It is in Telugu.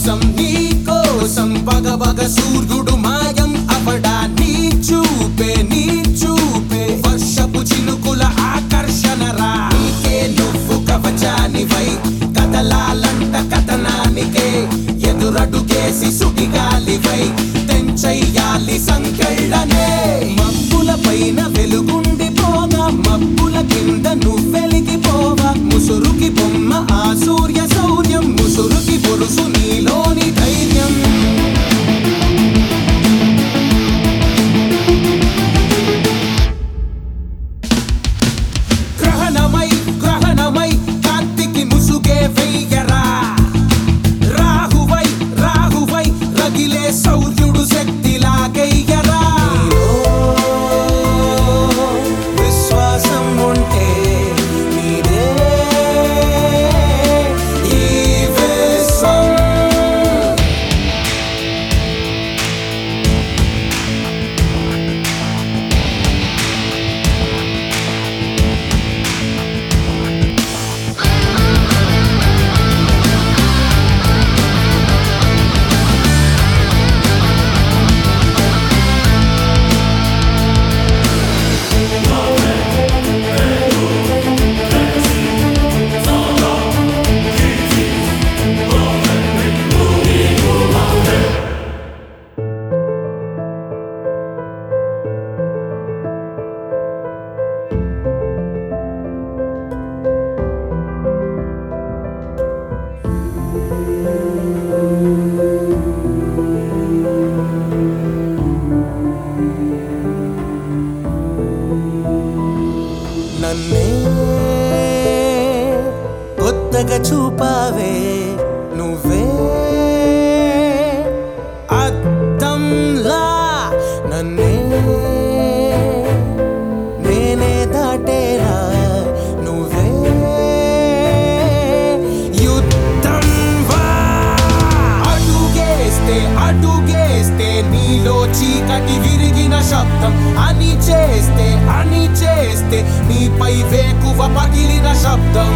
కోసం నీ కోసం పగ పగ సూర్యుడు మాయం అవడా నీ చూపే నీ చూపే వర్షపు చినుకుల ఆకర్షణ రా నీకే నువ్వు కవచానివై కదలాలంట కథనానికే ఎదురడుగేసి సుడిగాలివై తెంచెయ్యాలి సంకెళ్ళనే మబ్బుల పైన వెలుగుండి పోగా మబ్బుల కింద నువ్వెలిగిపోగా ముసురుకి బొమ్మ ఆ సూర్య శౌర్యం ముసురుకి బొరుసు నీలోని ధైర్యం గ్రహణమై గ్రహణమై కాంతికి ముసుగే వెయ్యరా రాహువై రాహువై రగిలే సౌర్యుడు శక్తి లాగయ్యరా విశ్వాసం ఉంటే నీదే ఈ విశ్వం నన్నే కొత్తగా చూపావే నువ్వే అద్దంలా నన్నే నేనే దాటేలా నువ్వే యుద్ధం వా అడుగేస్తే అడుగేస్తే నీలో చీకటి విరిగిన శబ్దం అని చేస్తే అని చేస్తే నీపై వేకువ పగిలిన శబ్దం